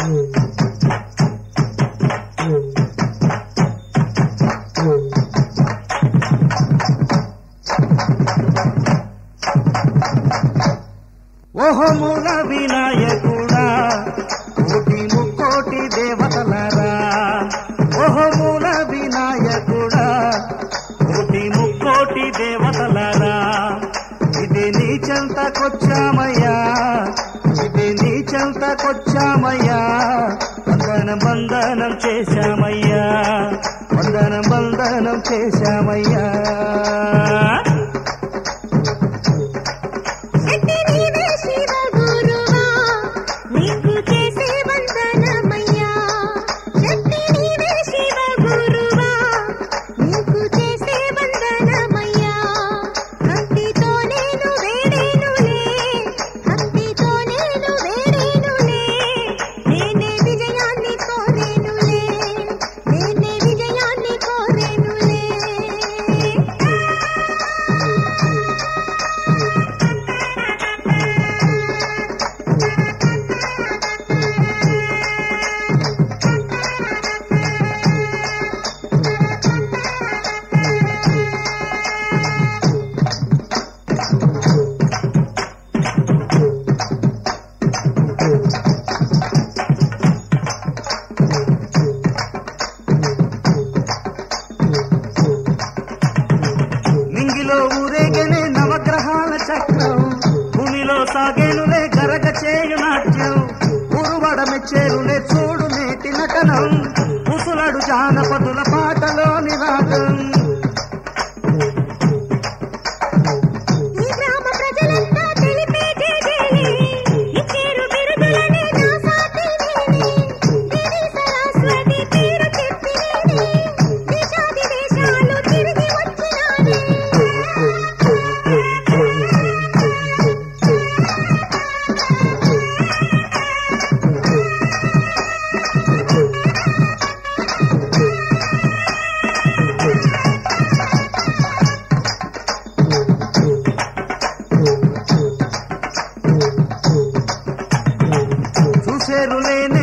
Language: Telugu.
ఓహో మూల వినాయకుడా కోటి ముక్కోటి దేవతలరా ఓహో మూల వినాయకుడా కోటి ముక్కోటి దేవతలరా ఇది నీ చెంతకొచ్చామయ్యా ఇది నీ చెంతకొచ్చామయ్యా వందన బంధనం చేశామయ్యా వందన బంధనం చేశామయ్యా శక్తి నీవే శివ గురువా నీకు చేసే వందనమయ్యా శక్తి నీవే శివ గురువా నీకు చేసే వందనమయ్యా భక్తితో నేను వేడేనులే భక్తితో నేను వేడేనులే నేనే విజయాన్ని కోరేనులే నేనే విజయాన్ని కోరేనులే నింగిలో ఊరేగనే నవగ్రహాల చక్రం భూమిలో సాగేనులే గరగ చేయు నాట్యం ఉరువడ మెచ్చేరులే చూడు నేటి నటనం ముసులడు జానపదుల పాటలోని రాగం ఈ గ్రామ ప్రజలంతా తెలిపే జేజేలే ఇచ్చేరు బిరుదులనే నా సాటి నేనే దేవి సరస్వతి పేరు చెప్పి నేనే దేశాది దేశాలు తిరిగి వచ్చినానే చూసేరులే